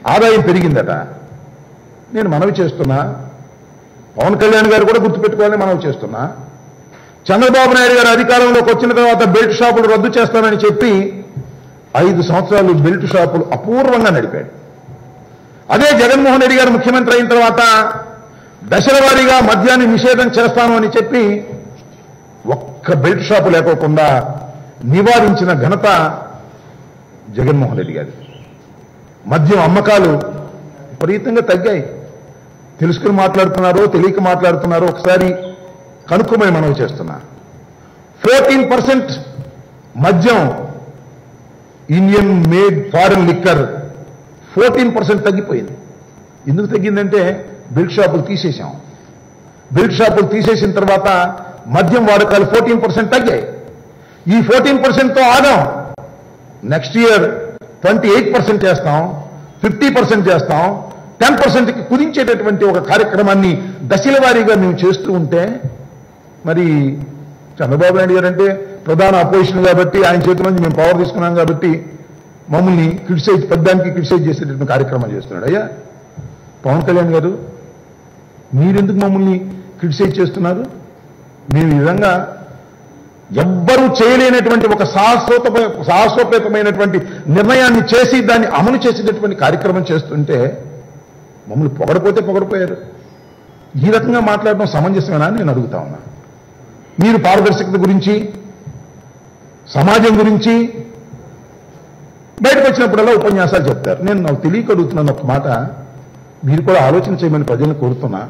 ఆదాయం పెరిగిందట నేను మనవి చేస్తున్నా పవన్ కళ్యాణ్ గారు కూడా గుర్తుపెట్టుకోవాలని మనవి చేస్తున్నా చంద్రబాబు నాయుడు గారు అధికారంలోకి వచ్చిన తర్వాత బెల్ట్ షాపులు రద్దు చేస్తానని చెప్పి ఐదు సంవత్సరాలు బెల్ట్ షాపులు అపూర్వంగా నడిపాడు అదే జగన్మోహన్ రెడ్డి గారు ముఖ్యమంత్రి అయిన తర్వాత దశల వారీగా మద్యాన్ని నిషేధం చేస్తాను అని చెప్పి ఒక్క బెల్ట్ షాపు లేకోకుండా నివారించిన ఘనత జగన్మోహన్ రెడ్డి గారి మద్యం అమ్మకాలు విపరీతంగా తగ్గాయి తెలుసుకుని మాట్లాడుతున్నారో తెలియక మాట్లాడుతున్నారో ఒకసారి కనుక్కోమని మనవి చేస్తున్నా ఫోర్టీన్ పర్సెంట్ మద్యం Indian made foreign liquor fourteen percent తగ్గిపోయింది ఎందుకు తగ్గిందంటే బెల్ట్ షాపులు తీసేశాం బెల్ట్ షాపులు తీసేసిన తర్వాత మద్యం వాడకాలు ఫోర్టీన్ పర్సెంట్ తగ్గాయి ఈ ఫోర్టీన్ పర్సెంట్తో ఆదాం next year twenty eight percent చేస్తాం ఫిఫ్టీ పర్సెంట్ చేస్తాం టెన్ పర్సెంట్కి కుదించేటటువంటి ఒక కార్యక్రమాన్ని దశల వారీగా మేము చేస్తూ ఉంటే మరి చంద్రబాబు నాయుడు గారు అంటే ప్రధాన అపోజిషన్ కాబట్టి ఆయన చేతుల నుంచి మేము పవర్ తీసుకున్నాం కాబట్టి మమ్మల్ని క్రిటిసైజ్ పెద్దానికి క్రిటిసైజ్ చేసేటటువంటి కార్యక్రమాలు చేస్తున్నాడు అయ్యా పవన్ కళ్యాణ్ గారు మీరెందుకు మమ్మల్ని క్రిటిసైజ్ చేస్తున్నారు మేము ఈ విధంగా ఎవ్వరూ చేయలేనటువంటి ఒక సాహసోత సాహసోపేతమైనటువంటి నిర్ణయాన్ని చేసి దాన్ని అమలు చేసేటటువంటి కార్యక్రమం చేస్తుంటే మమ్మల్ని పొగడపోతే పొగడిపోయారు ఈ రకంగా మాట్లాడడం సమంజసమేనా అని నేను అడుగుతా ఉన్నా మీరు పారదర్శకత గురించి సమాజం గురించి బయటకు వచ్చినప్పుడల్లా ఉపన్యాసాలు చెప్తారు నేను నాకు తెలియక అడుగుతున్నాను ఒక మాట మీరు కూడా ఆలోచన చేయమని ప్రజలను కోరుతున్నా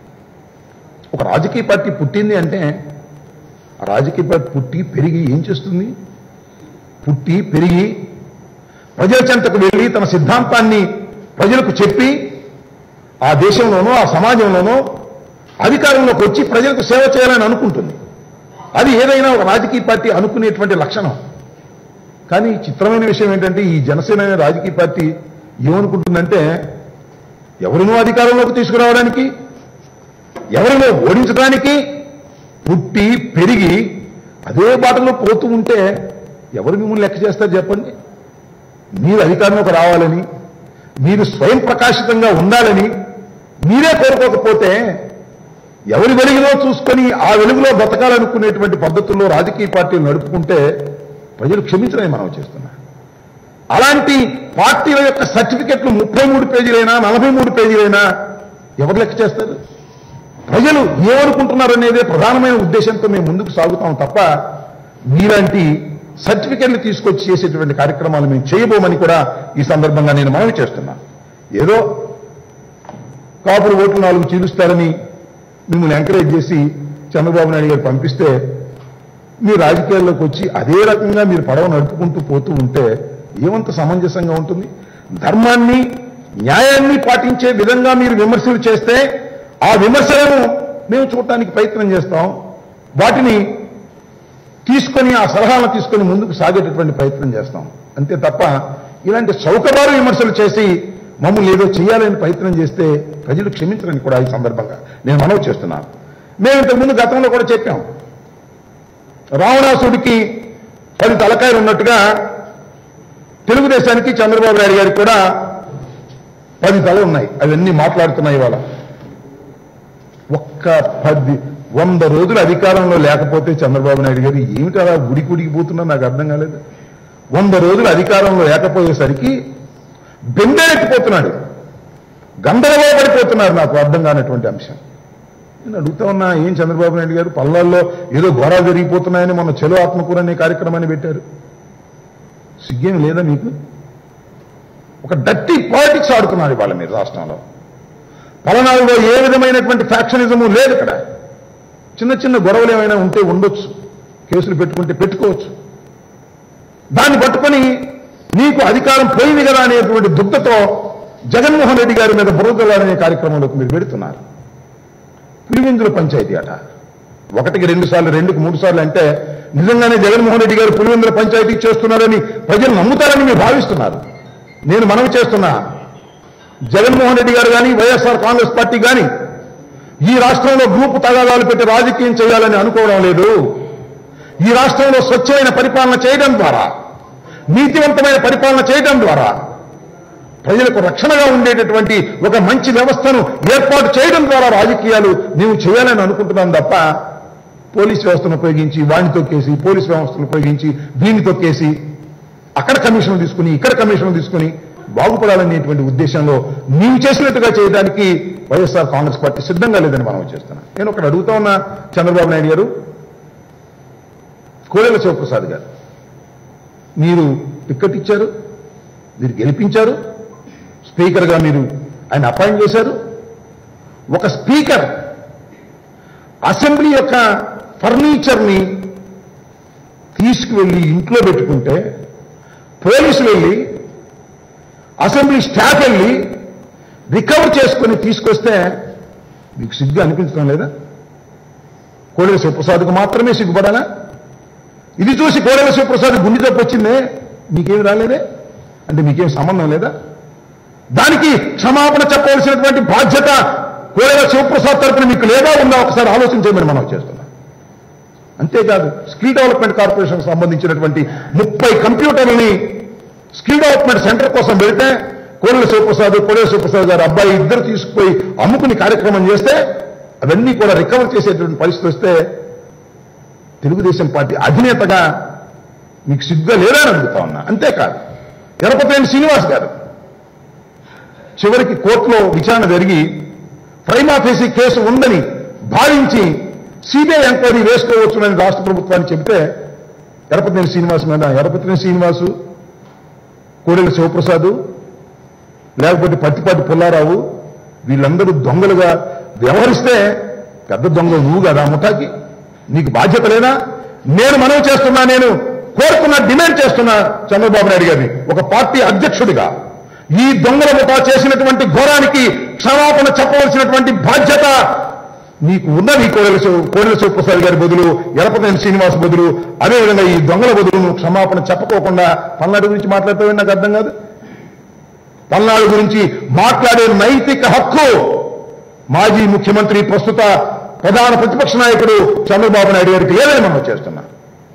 ఒక రాజకీయ పార్టీ పుట్టింది అంటే ఆ రాజకీయ పార్టీ పుట్టి పెరిగి ఏం చేస్తుంది పుట్టి పెరిగి ప్రజల చెంతకు వెళ్ళి తన సిద్ధాంతాన్ని ప్రజలకు చెప్పి ఆ దేశంలోనో ఆ సమాజంలోనో అధికారంలోకి వచ్చి ప్రజలకు సేవ చేయాలని అనుకుంటుంది అది ఏదైనా ఒక రాజకీయ పార్టీ అనుకునేటువంటి లక్షణం కానీ చిత్రమైన విషయం ఏంటంటే ఈ జనసేన అనే రాజకీయ పార్టీ ఏమనుకుంటుందంటే ఎవరినో అధికారంలోకి తీసుకురావడానికి ఎవరినో ఓడించడానికి పుట్టి పెరిగి అదే బాటలో పోతూ ఉంటే ఎవరు మిమ్మల్ని లెక్క చేస్తారు చెప్పండి మీరు అధికారంలోకి రావాలని మీరు స్వయం ప్రకాశితంగా ఉండాలని మీరే కోరుకోకపోతే ఎవరి వెలుగులో చూసుకొని ఆ వెలుగులో బతకాలనుకునేటువంటి పద్ధతుల్లో రాజకీయ పార్టీలు నడుపుకుంటే ప్రజలు క్షమించడని మనం చేస్తున్నా అలాంటి పార్టీల యొక్క సర్టిఫికెట్లు ముప్పై మూడు పేజీలైనా నలభై మూడు పేజీలైనా ఎవరు లెక్క చేస్తారు ప్రజలు ఏమనుకుంటున్నారు అనేదే ప్రధానమైన ఉద్దేశంతో మేము ముందుకు సాగుతాం తప్ప మీలాంటి సర్టిఫికెట్లు తీసుకొచ్చి చేసేటువంటి కార్యక్రమాలు మేము చేయబోమని కూడా ఈ సందర్భంగా నేను మనవి చేస్తున్నా ఏదో కాపులు ఓట్లు నాలుగు చీలుస్తారని మిమ్మల్ని ఎంకరేజ్ చేసి చంద్రబాబు నాయుడు గారు పంపిస్తే మీరు రాజకీయాల్లోకి వచ్చి అదే రకంగా మీరు పడవ నడుపుకుంటూ పోతూ ఉంటే ఏమంత సమంజసంగా ఉంటుంది ధర్మాన్ని న్యాయాన్ని పాటించే విధంగా మీరు విమర్శలు చేస్తే ఆ విమర్శలను మేము చూడటానికి ప్రయత్నం చేస్తాం వాటిని తీసుకొని ఆ సలహాలను తీసుకొని ముందుకు సాగేటటువంటి ప్రయత్నం చేస్తాం అంతే తప్ప ఇలాంటి చౌకబారు విమర్శలు చేసి మమ్మల్ని ఏదో చేయాలని ప్రయత్నం చేస్తే ప్రజలు క్షమించరని కూడా ఈ సందర్భంగా నేను మనవి చేస్తున్నాను మేము ఇంతకుముందు గతంలో కూడా చెప్పాం రావణాసుడికి పది తలకాయలు ఉన్నట్టుగా తెలుగుదేశానికి చంద్రబాబు నాయుడు గారికి కూడా పది తలలు ఉన్నాయి అవన్నీ మాట్లాడుతున్నాయి ఇవాళ ఒక్క పది వంద రోజులు అధికారంలో లేకపోతే చంద్రబాబు నాయుడు గారు ఏమిటి అలా ఉడికి ఉడికిపోతున్నా నాకు అర్థం కాలేదు వంద రోజులు అధికారంలో లేకపోయేసరికి బెంబేలెత్తిపోతున్నాడు గందరగోళ పడిపోతున్నారు నాకు అర్థం కానటువంటి అంశం నేను అడుగుతా ఉన్నా ఏం చంద్రబాబు నాయుడు గారు పల్లాల్లో ఏదో ఘోరాలు జరిగిపోతున్నాయని మొన్న చెలో ఆత్మకూర అనే కార్యక్రమాన్ని పెట్టారు సిగ్గేం లేదా మీకు ఒక డట్టి పాలిటిక్స్ ఆడుతున్నారు ఇవాళ మీరు రాష్ట్రంలో పలనాడులో ఏ విధమైనటువంటి ఫ్యాక్షనిజము లేదు ఇక్కడ చిన్న చిన్న గొడవలు ఏమైనా ఉంటే ఉండొచ్చు కేసులు పెట్టుకుంటే పెట్టుకోవచ్చు దాన్ని పట్టుకొని నీకు అధికారం పోయింది కదా అనేటువంటి దుగ్ధతో జగన్మోహన్ రెడ్డి గారి మీద బురదలాడనే కార్యక్రమంలోకి మీరు పెడుతున్నారు పులివెందుల పంచాయతీ అట ఒకటికి రెండు సార్లు రెండుకి మూడు సార్లు అంటే నిజంగానే జగన్మోహన్ రెడ్డి గారు పులివెందుల పంచాయతీ చేస్తున్నారని ప్రజలు నమ్ముతారని మీరు భావిస్తున్నారు నేను మనవి చేస్తున్నా జగన్మోహన్ రెడ్డి గారు కానీ వైఎస్ఆర్ కాంగ్రెస్ పార్టీ కానీ ఈ రాష్ట్రంలో గ్రూపు తగాదాలు పెట్టి రాజకీయం చేయాలని అనుకోవడం లేదు ఈ రాష్ట్రంలో స్వచ్ఛమైన పరిపాలన చేయడం ద్వారా నీతివంతమైన పరిపాలన చేయడం ద్వారా ప్రజలకు రక్షణగా ఉండేటటువంటి ఒక మంచి వ్యవస్థను ఏర్పాటు చేయడం ద్వారా రాజకీయాలు మేము చేయాలని అనుకుంటున్నాం తప్ప పోలీస్ వ్యవస్థను ఉపయోగించి వాడిని తొక్కేసి పోలీస్ వ్యవస్థను ఉపయోగించి దీన్ని తొక్కేసి అక్కడ కమిషన్లు తీసుకుని ఇక్కడ కమిషన్లు తీసుకుని బాగుపడాలనేటువంటి ఉద్దేశంలో నీవు చేసినట్టుగా చేయడానికి వైఎస్ఆర్ కాంగ్రెస్ పార్టీ సిద్ధంగా లేదని మనం చేస్తున్నాం నేను ఒకటి అడుగుతా ఉన్నా చంద్రబాబు నాయుడు గారు కోడెల శివప్రసాద్ గారు మీరు టిక్కెట్ ఇచ్చారు మీరు గెలిపించారు స్పీకర్గా మీరు ఆయన అపాయింట్ చేశారు ఒక స్పీకర్ అసెంబ్లీ యొక్క ఫర్నిచర్ని తీసుకువెళ్ళి ఇంట్లో పెట్టుకుంటే పోలీసులు వెళ్ళి అసెంబ్లీ స్టాఫ్ వెళ్ళి రికవర్ చేసుకుని తీసుకొస్తే మీకు సిగ్గు అనిపించడం లేదా కోడెల శివప్రసాద్కు మాత్రమే సిగ్గుపడాలా ఇది చూసి కోడెల శివప్రసాద్ గుండె జబ్బు వచ్చిందే మీకేం రాలేదే అంటే మీకేం సంబంధం లేదా దానికి క్షమాపణ చెప్పవలసినటువంటి బాధ్యత కోడెల శివప్రసాద్ తరపున మీకు లేదా ఉందా ఒకసారి ఆలోచన చేయమని మనం చేస్తున్నాం అంతేకాదు స్కిల్ డెవలప్మెంట్ కార్పొరేషన్ సంబంధించినటువంటి ముప్పై కంప్యూటర్లని స్కిల్ డెవలప్మెంట్ సెంటర్ కోసం వెళితే కోడెల శివప్రసాద్ కోడెల శివప్రసాద్ గారు అబ్బాయి ఇద్దరు తీసుకుపోయి అమ్ముకుని కార్యక్రమం చేస్తే అవన్నీ కూడా రికవర్ చేసేటువంటి పరిస్థితి వస్తే తెలుగుదేశం పార్టీ అధినేతగా మీకు సిగ్గుగా లేదా అని అడుగుతా ఉన్నా అంతేకాదు ఎరపతేని శ్రీనివాస్ గారు చివరికి కోర్టులో విచారణ జరిగి ప్రైమాఫేసి కేసు ఉందని భావించి సిబిఐ ఎంక్వైరీ వేసుకోవచ్చునని రాష్ట్ర ప్రభుత్వాన్ని చెబితే ఎరపతినేని శ్రీనివాస్ మీద ఎరపతినేని శ్రీనివాసు కోడెల శివప్రసాద్ లేకపోతే పత్తిపాటి పుల్లారావు వీళ్ళందరూ దొంగలుగా వ్యవహరిస్తే పెద్ద దొంగ నువ్వు కదా ముఠాకి నీకు బాధ్యత లేదా నేను మనవి చేస్తున్నా నేను కోరుకున్న డిమాండ్ చేస్తున్నా చంద్రబాబు నాయుడు గారిని ఒక పార్టీ అధ్యక్షుడిగా ఈ దొంగల ముఠా చేసినటువంటి ఘోరానికి క్షమాపణ చెప్పవలసినటువంటి బాధ్యత నీకు ఉన్నది కోడెల శివ- కోడెల శివప్రసాద్ గారి బదులు ఎలపతినేని శ్రీనివాస్ బదులు అదేవిధంగా ఈ దొంగల బదులు నువ్వు క్షమాపణ చెప్పకోకుండా పల్నాడు గురించి మాట్లాడతావని నాకు అర్థం కాదు పల్నాడు గురించి మాట్లాడే నైతిక హక్కు మాజీ ముఖ్యమంత్రి ప్రస్తుత ప్రధాన ప్రతిపక్ష నాయకుడు చంద్రబాబు నాయుడు గారికి లేదని మనం చేస్తున్నాం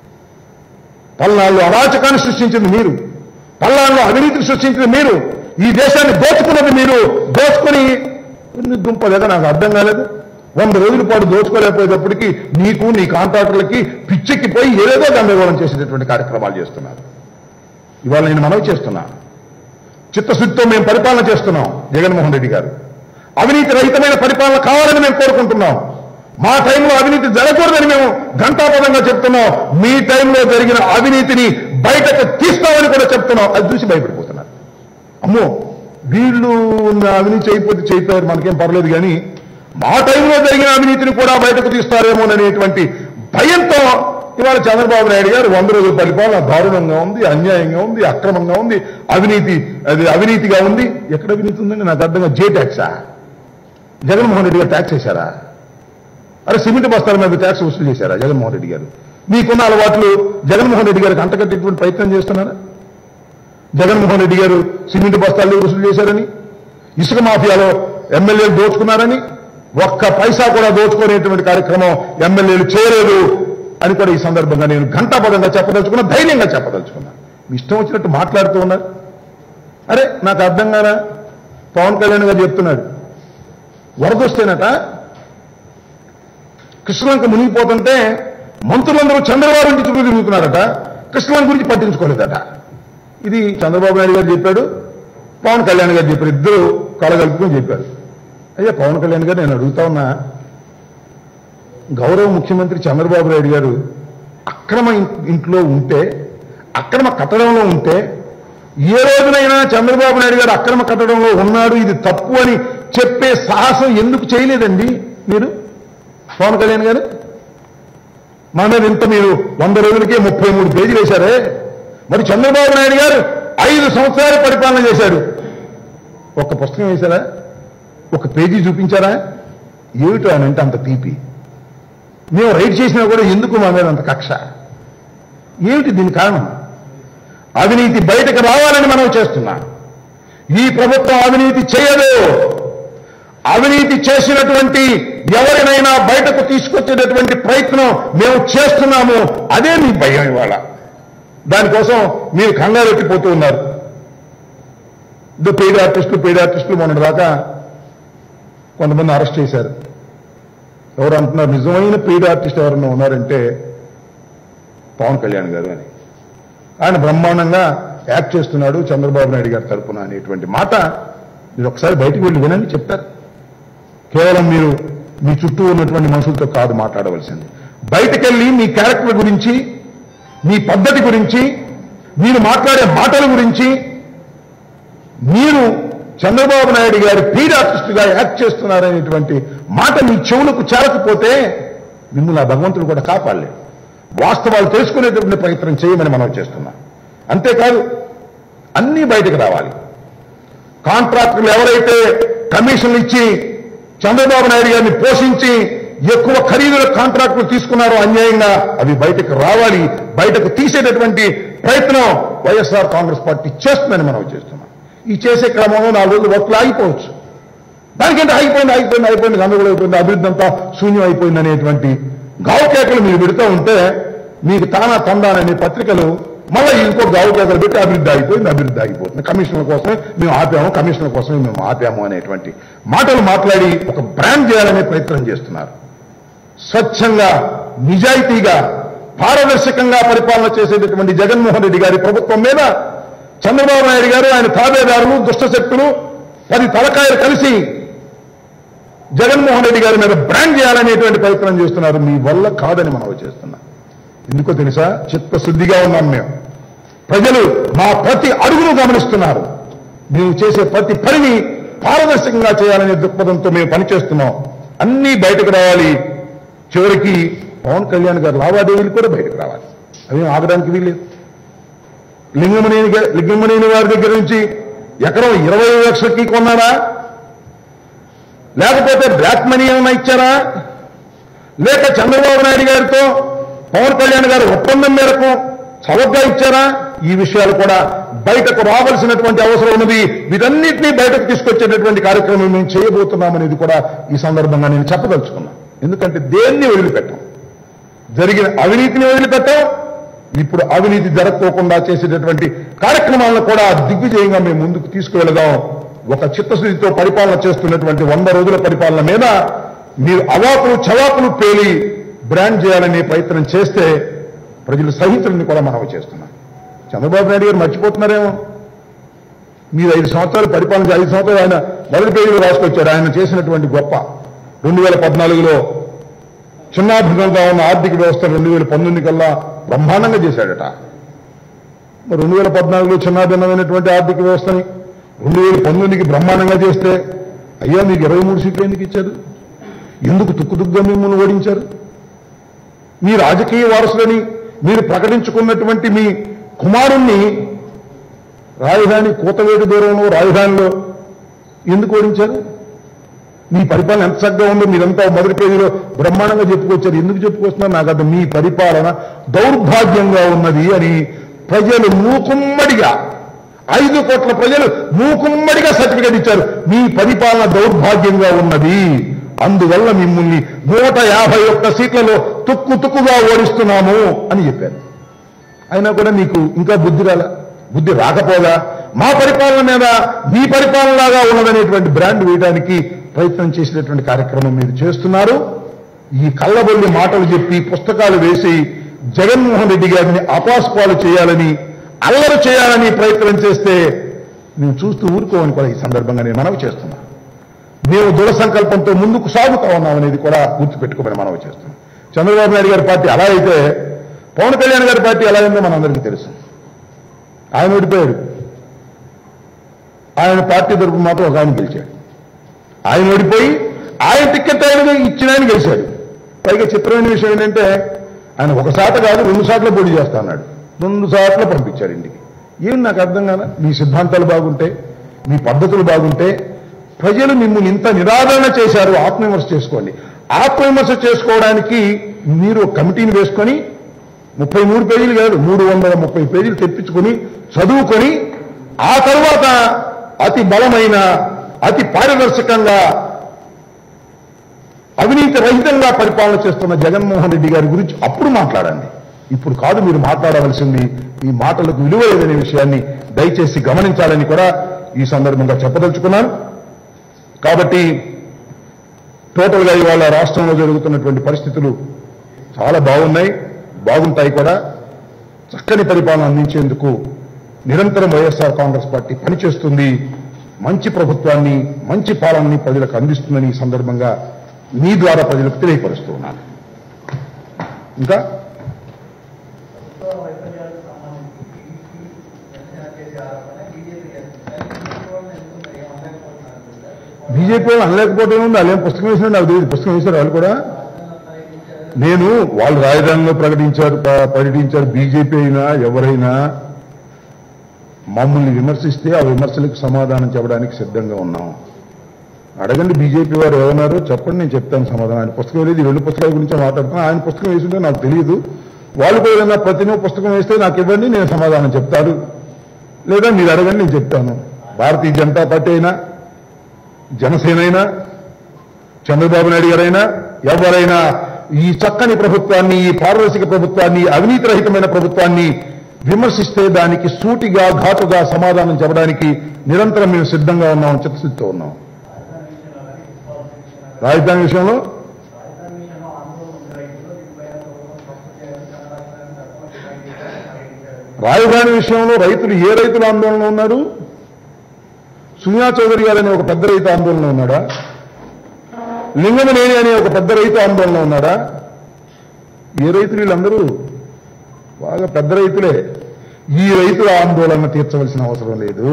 పల్నాడులో అరాచకాన్ని సృష్టించింది మీరు పల్నాడులో అవినీతిని సృష్టించింది మీరు ఈ దేశాన్ని దోచుకున్నది మీరు దోచుకుని ఎన్ని దుంపలేదా నాకు అర్థం కాలేదు వంద రోజుల పాటు దోచుకోలేకపోయేటప్పటికీ నీకు నీ కాంట్రాక్టర్లకి పిచ్చెక్కిపోయి ఏదేదో గందరగోళం చేసేటటువంటి కార్యక్రమాలు చేస్తున్నారు ఇవాళ నేను మనవి చేస్తున్నా చిత్తశుద్ధితో మేము పరిపాలన చేస్తున్నాం జగన్మోహన్ రెడ్డి గారు అవినీతి రహితమైన పరిపాలన కావాలని మేము కోరుకుంటున్నాం మా టైంలో అవినీతి జరగకూడదని మేము ఘంటాపదంగా చెప్తున్నాం మీ టైంలో జరిగిన అవినీతిని బయటకు తీస్తామని కూడా చెప్తున్నాం అది చూసి భయపడిపోతున్నారు అమ్మో వీళ్ళు ఉన్న అవినీతి చేయకపోతే చేయిపోయారు మనకేం పర్లేదు కానీ మా టైంలో జరిగిన అవినీతిని కూడా బయటకు తీస్తారేమోననేటువంటి భయంతో ఇవాళ చంద్రబాబు నాయుడు గారు వంద రోజుల పరిపాలన దారుణంగా ఉంది అన్యాయంగా ఉంది అక్రమంగా ఉంది అవినీతి అది అవినీతిగా ఉంది ఎక్కడ అవినీతి ఉందండి నాకు అర్థంగా జే ట్యాక్సా జగన్మోహన్ రెడ్డి గారు ట్యాక్స్ వేశారా అరే సిమెంట్ బస్తాల మీద ట్యాక్స్ వసూలు చేశారా జగన్మోహన్ రెడ్డి గారు మీకున్న అలవాట్లు జగన్మోహన్ రెడ్డి గారికి అంటగట్టేటువంటి ప్రయత్నం చేస్తున్నారా జగన్మోహన్ రెడ్డి గారు సిమెంట్ బస్తాలు వసూలు చేశారని ఇసుక మాఫియాలో ఎమ్మెల్యేలు దోచుకున్నారని ఒక్క పైసా కూడా దోచుకునేటువంటి కార్యక్రమం ఎమ్మెల్యేలు చేయలేదు అని కూడా ఈ సందర్భంగా నేను ఘంటాపదంగా చెప్పదలుచుకున్నా ధైర్యంగా చెప్పదలుచుకున్నా మీ ఇష్టం వచ్చినట్టు మాట్లాడుతూ ఉన్నారు అరే నాకు అర్థం కాదా పవన్ కళ్యాణ్ గారు చెప్తున్నాడు వరద వస్తేనట కృష్ణలంక మునిగిపోతుంటే మంత్రులందరూ చంద్రబాబు ఇంటి చుట్టూ తిరుగుతున్నారట కృష్ణలంక గురించి పట్టించుకోలేదట ఇది చంద్రబాబు నాయుడు గారు చెప్పాడు పవన్ కళ్యాణ్ గారు చెప్పారు ఇద్దరు కలగలుపుకొని చెప్పారు అయ్యా పవన్ కళ్యాణ్ గారు నేను అడుగుతా ఉన్నా గౌరవ ముఖ్యమంత్రి చంద్రబాబు నాయుడు గారు అక్రమ ఇన్- ఇంట్లో ఉంటే అక్రమ కట్టడంలో ఉంటే ఏ రోజునైనా చంద్రబాబు నాయుడు గారు అక్రమ కట్టడంలో ఉన్నాడు ఇది తప్పు అని చెప్పే సాహసం ఎందుకు చేయలేదండి మీరు పవన్ కళ్యాణ్ గారు మా మీద ఇంత మీరు వంద రోజులకే ముప్పై మూడు పేజీలు వేశారే మరి చంద్రబాబు నాయుడు గారు ఐదు సంవత్సరాలు పరిపాలన చేశాడు ఒక్క పుస్తకం వేశారా ఒక పేజీ చూపించారా ఏమిటో ఆయన అంటే అంత తీపి మేము రైట్ చేసినా కూడా ఎందుకు మా మీద అంత కక్ష ఏమిటి దీని కారణం అవినీతి బయటకు రావాలని మనం చేస్తున్నాం ఈ ప్రభుత్వం అవినీతి చేయదు అవినీతి చేసినటువంటి ఎవరినైనా బయటకు తీసుకొచ్చేటటువంటి ప్రయత్నం మేము చేస్తున్నాము అదే మీ భయం ఇవాళ దానికోసం మీరు కంగారెత్తిపోతూ ఉన్నారు ఇద్దరు పెయిడ్ ఆర్టిస్టులు పెయిడ్ ఆర్టిస్టులు మొన్నటి దాకా కొంతమంది అరెస్ట్ చేశారు ఎవరు అంటున్నారు నిజమైన పెయిడ్ ఆర్టిస్ట్ ఎవరన్నా ఉన్నారంటే పవన్ కళ్యాణ్ గారు అని ఆయన బ్రహ్మాండంగా యాక్ట్ చేస్తున్నాడు చంద్రబాబు నాయుడు గారి తరపున అనేటువంటి మాట మీరు ఒకసారి బయటికి వెళ్ళి వినండి చెప్తారు కేవలం మీరు మీ చుట్టూ ఉన్నటువంటి మనుషులతో కాదు మాట్లాడవలసింది బయటకెళ్ళి మీ క్యారెక్టర్ గురించి మీ పద్ధతి గురించి మీరు మాట్లాడే మాటల గురించి మీరు చంద్రబాబు నాయుడు గారి పీడ్ ఆర్టిస్టుగా యాక్ట్ చేస్తున్నారనేటువంటి మాట మీ చెవులకు చేరకపోతే మిమ్మల్ని ఆ భగవంతుడు కూడా కాపాడలేదు వాస్తవాలు తెలుసుకునేటువంటి ప్రయత్నం చేయమని మనం చేస్తున్నాం అంతేకాదు అన్నీ బయటకు రావాలి కాంట్రాక్టర్లు ఎవరైతే కమిషన్లు ఇచ్చి చంద్రబాబు నాయుడు గారిని పోషించి ఎక్కువ ఖరీదుల కాంట్రాక్టులు తీసుకున్నారో అన్యాయంగా అవి బయటకు రావాలి బయటకు తీసేటటువంటి ప్రయత్నం వైఎస్ఆర్ కాంగ్రెస్ పార్టీ చేస్తుందని మనం చేస్తున్నాం ఈ చేసే క్రమంలో నాలుగు రోజులు వర్క్లు ఆగిపోవచ్చు దానికంటే ఆగిపోయింది ఆగిపోయింది అయిపోయింది గందరగోళం అయిపోయింది అభివృద్ధి అంతా శూన్యం అయిపోయింది అనేటువంటి గావుకేకలు మీరు పెడుతూ ఉంటే మీకు తానా తందాననే పత్రికలు మళ్ళీ ఇంకో గావుకేకలు పెట్టి అభివృద్ధి ఆగిపోయింది అభివృద్ధి ఆగిపోతుంది కమిషన్ల కోసమే మేము ఆపాము కమిషన్ల కోసమే మేము ఆపాము అనేటువంటి మాటలు మాట్లాడి ఒక బ్రాండ్ చేయాలనే ప్రయత్నం చేస్తున్నారు స్వచ్ఛంగా నిజాయితీగా పారదర్శకంగా పరిపాలన చేసేటటువంటి జగన్మోహన్ రెడ్డి గారి ప్రభుత్వం మీద చంద్రబాబు నాయుడు గారు ఆయన తాబేదారులు దుష్టశక్తులు పది తలకాయలు కలిసి జగన్మోహన్ రెడ్డి గారి మీద బ్రాండ్ చేయాలనేటువంటి ప్రయత్నం చేస్తున్నారు మీ వల్ల కాదని మనం చేస్తున్నాం ఎందుకో తెలుసా చిత్తశుద్ధిగా ఉన్నాం మేము ప్రజలు మా ప్రతి అడుగును గమనిస్తున్నారు మేము చేసే ప్రతి పనిని పారదర్శకంగా చేయాలనే దృక్పథంతో మేము పనిచేస్తున్నాం అన్నీ బయటకు రావాలి చివరికి పవన్ కళ్యాణ్ గారి లావాదేవీలు కూడా బయటకు రావాలి అవి ఆగడానికి వీలేదు లింగమనేని గా- లింగమనేని వారి దగ్గర నుంచి ఎకరం ఇరవై లక్షలకి కొన్నారా లేకపోతే బ్లాక్ మనీ ఏమైనా ఇచ్చారా లేక చంద్రబాబు నాయుడు గారితో పవన్ కళ్యాణ్ గారి ఒప్పందం మేరకు చవకగా ఇచ్చారా ఈ విషయాలు కూడా బయటకు రావాల్సినటువంటి అవసరం ఉన్నది వీటన్నిటినీ బయటకు తీసుకొచ్చేటటువంటి కార్యక్రమం మేము చేయబోతున్నామనేది కూడా ఈ సందర్భంగా నేను చెప్పదలుచుకున్నా ఎందుకంటే దేన్ని వదిలిపెట్టాం జరిగిన అవినీతిని వదిలిపెట్టాం ఇప్పుడు అవినీతి జరగకోకుండా చేసేటటువంటి కార్యక్రమాలను కూడా దిగ్విజయంగా మేము ముందుకు తీసుకువెళదాం ఒక చిత్తశుద్ధితో పరిపాలన చేస్తున్నటువంటి వంద రోజుల పరిపాలన మీద మీరు అవాకులు చవాకులు పేలి బ్రాండ్ చేయాలనే ప్రయత్నం చేస్తే ప్రజలు సహితులని కూడా మనం చేస్తున్నాం చంద్రబాబు నాయుడు గారు మర్చిపోతున్నారేమో మీరు ఐదు సంవత్సరాలు పరిపాలన చేసి ఐదు సంవత్సరాలు ఆయన మొదటి పేజీలో రాసుకొచ్చారు ఆయన చేసినటువంటి గొప్ప రెండు వేల పద్నాలుగులో చిన్నాభిన్నంగా ఉన్న ఆర్థిక వ్యవస్థ రెండు వేల పంతొమ్మిది కల్లా బ్రహ్మాండంగా చేశాడట మరి రెండు వేల పద్నాలుగులో చిన్నాభిన్నమైనటువంటి ఆర్థిక వ్యవస్థని రెండు వేల పంతొమ్మిదికి బ్రహ్మాండంగా చేస్తే అయ్యా మీకు ఇరవై మూడు సీట్లు ఎందుకు ఇచ్చారు ఎందుకు తుక్కుతుగ్గా మిమ్మల్ని ఓడించారు మీ రాజకీయ వారసులని మీరు ప్రకటించుకున్నటువంటి మీ కుమారుణ్ణి రాజధాని కూతవేటు దూరంలో రాజధానిలో ఎందుకు ఓడించారు మీ పరిపాలన ఎంత చక్కగా ఉందో మీరంతా మొదటి పేజీలో బ్రహ్మాండంగా చెప్పుకొచ్చారు ఎందుకు చెప్పుకొస్తున్నారు నాకు అది మీ పరిపాలన దౌర్భాగ్యంగా ఉన్నది అని ప్రజలు మూకుమ్మడిగా ఐదు కోట్ల ప్రజలు మూకుమ్మడిగా సర్టిఫికేట్ ఇచ్చారు మీ పరిపాలన దౌర్భాగ్యంగా ఉన్నది అందువల్ల మిమ్మల్ని నూట యాభై ఒక్క సీట్లలో తుక్కు తుక్కుగా ఓడిస్తున్నాము అని చెప్పారు అయినా కూడా మీకు ఇంకా బుద్ధి రాల బుద్ధి రాకపోగా మా పరిపాలన మీద మీ పరిపాలనలాగా ఉన్నదనేటువంటి బ్రాండ్ వేయడానికి ప్రయత్నం చేసినటువంటి కార్యక్రమం మీరు చేస్తున్నారు ఈ కళ్ళబొల్లి మాటలు చెప్పి పుస్తకాలు వేసి జగన్మోహన్ రెడ్డి గారిని అపాస్పాలు చేయాలని అల్లరి చేయాలని ప్రయత్నం చేస్తే మేము చూస్తూ ఊరుకోమని కూడా ఈ సందర్భంగా నేను మనవి చేస్తున్నా మేము దృఢ సంకల్పంతో ముందుకు సాగుతా ఉన్నాం అనేది కూడా గుర్తుపెట్టుకోమని మనవి చేస్తున్నాం చంద్రబాబు నాయుడు గారి పార్టీ అలా అయితే పవన్ కళ్యాణ్ గారి పార్టీ ఎలా అయిందో మనందరికీ తెలుసు ఆయన ఓడిపోయాడు ఆయన పార్టీ తరపున మాత్రం ఒక ఆయన గెలిచాడు ఆయన ఓడిపోయి ఆయన టికెట్ ఆయన ఇచ్చిన ఆయన గెలిచాడు పైగా చిత్రమైన విషయం ఏంటంటే ఆయన ఒక సాట కాదు రెండు సార్లు పోటీ చేస్తా అన్నాడు రెండు సార్లు పంపించాడు ఇంటికి ఏం నాకు అర్థం కాదా మీ సిద్ధాంతాలు బాగుంటే మీ పద్ధతులు బాగుంటే ప్రజలు మిమ్మల్ని ఇంత నిరాదరణ చేశారు ఆత్మవిమర్శ చేసుకోండి ఆత్మవిమర్శ చేసుకోవడానికి మీరు ఒక కమిటీని వేసుకొని ముప్పై మూడు పేజీలు కాదు మూడు వందల ముప్పై పేజీలు తెప్పించుకొని చదువుకొని ఆ తర్వాత అతి బలమైన అతి పారదర్శకంగా అవినీతి రహితంగా పరిపాలన చేస్తున్న జగన్మోహన్ రెడ్డి గారి గురించి అప్పుడు మాట్లాడండి ఇప్పుడు కాదు మీరు మాట్లాడవలసింది ఈ మాటలకు విలువ లేదనే విషయాన్ని దయచేసి గమనించాలని కూడా ఈ సందర్భంగా చెప్పదలుచుకున్నాను కాబట్టి టోటల్గా ఇవాళ రాష్ట్రంలో జరుగుతున్నటువంటి పరిస్థితులు చాలా బాగున్నాయి బాగుంటాయి కూడా చక్కని పరిపాలన అందించేందుకు నిరంతరం వైఎస్ఆర్ కాంగ్రెస్ పార్టీ పనిచేస్తుంది మంచి ప్రభుత్వాన్ని మంచి పాలనని ప్రజలకు అందిస్తుందని ఈ సందర్భంగా మీ ద్వారా ప్రజలకు తెలియపరుస్తూ ఉన్నాను ఇంకా ప్రభుత్వ వైఫల్యాలకు సంబంధించి టీడీపీ జనసేన చేసే ఆరోపణ బీజేపీ చేస్తుంది బీజేపీ వాళ్ళు ఎందుకు మరి ఏం అనలేకపోతున్నారు సార్? బీజేపీ వాళ్ళు అనలేకపోవడం ఉంది వాళ్ళు ఏం పుస్తకం వేసినా నాకు తెలియదు పుస్తకం వేశారు వాళ్ళు కూడా రాష్ట్రంలో ప్రకటించారు నేను వాళ్ళు రాజధానిలో ప్రకటించారు ప- ప్రకటించారు బీజేపీ అయినా ఎవరైనా మమ్మల్ని విమర్శిస్తే ఆ విమర్శలకు సమాధానం చెప్పడానికి సిద్ధంగా ఉన్నాం అడగండి బీజేపీ వారు ఏమన్నారో చెప్పండి నేను చెప్తాను సమాధానం ఆయన పుస్తకం లేదు ఈ రెండు పుస్తకాల గురించి మాట్లాడుతున్నా ఆయన పుస్తకం వేసింటే నాకు తెలియదు వాళ్ళు కూడా ఏదైనా ప్రతినో పుస్తకం వేస్తే నాకు ఇవ్వండి నేను సమాధానం చెప్తాను లేదా మీరు అడగండి నేను చెప్తాను భారతీయ జనతా పార్టీ అయినా జనసేన అయినా చంద్రబాబు నాయుడు గారైనా ఎవరైనా ఈ చక్కని ప్రభుత్వాన్ని ఈ పారదర్శక ప్రభుత్వాన్ని అవినీతి రహితమైన ప్రభుత్వాన్ని విమర్శిస్తే దానికి సూటిగా ఘాటుగా సమాధానం చెప్పడానికి నిరంతరం మేము సిద్ధంగా ఉన్నాం చిత్తశుద్ధితో ఉన్నాం రాజధాని విషయంలో రాజధాని విషయంలో ఆందోళన ఉంది రైతులు దీనిపైన ప్రభుత్వం స్పష్టం చేయాలని కన్నడాక్షరాన్ని తప్పకుండా డిమాండ్ చేశారని ప్రకటించారు రాజధాని విషయంలో రైతులు ఏ రైతులు ఆందోళన ఉన్నారు సునియా చౌదరి గారు అనే ఒక పెద్ద రైతు ఆందోళన ఉన్నాడా లింగమనేని అనే ఒక పెద్ద రైతు ఆందోళన ఉన్నాడా ఏ రైతులు వీళ్ళందరూ బాగా పెద్ద రైతులే ఈ రైతుల ఆందోళన తీర్చవలసిన అవసరం లేదు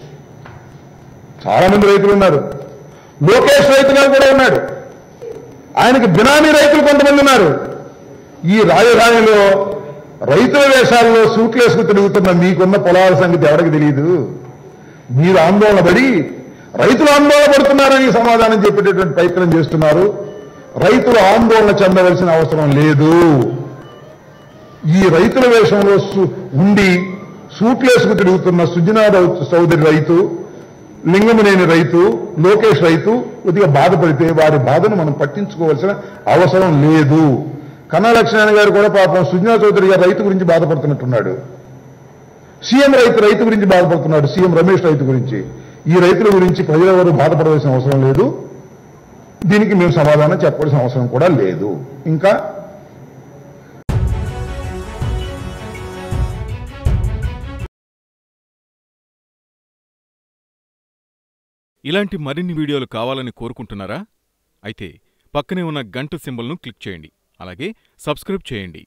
చాలా మంది రైతులు ఉన్నారు లోకేష్ రైతు గారు కూడా ఉన్నాడు ఆయనకి బినామీ రైతులు కొంతమంది ఉన్నారు ఈ రాజధానిలో రైతుల వేషాల్లో సూట్లు వేసుకు తిరుగుతున్న మీకున్న పొలాల సంగతి ఎవరికి తెలియదు మీరు ఆందోళన పడి రైతులు ఆందోళన పడుతున్నారని సమాధానం చెప్పేటటువంటి ప్రయత్నం చేస్తున్నారు రైతులు ఆందోళన చెందవలసిన అవసరం లేదు ఈ రైతుల వేషంలో సు- ఉండి సూట్లేసుకు తిరుగుతున్న సుజనా రౌ- చౌదరి రైతు లింగమనేని రైతు లోకేష్ రైతు కొద్దిగా బాధపడితే వారి బాధను మనం పట్టించుకోవాల్సిన అవసరం లేదు కన్నా లక్ష్మణ గారు కూడా పాపం సుజనా చౌదరి గారు రైతు గురించి బాధపడుతున్నట్టున్నాడు సీఎం రైతు రైతు గురించి బాధపడుతున్నాడు సీఎం రమేష్ రైతు గురించి ఈ రైతుల గురించి ప్రజలెవరూ బాధపడవలసిన అవసరం లేదు దీనికి మేము సమాధానం చెప్పవలసిన అవసరం కూడా లేదు ఇంకా ఇలాంటి మరిన్ని వీడియోలు కావాలని కోరుకుంటున్నారా అయితే పక్కనే ఉన్న గంట సింబల్ను క్లిక్ చేయండి అలాగే సబ్స్క్రైబ్ చేయండి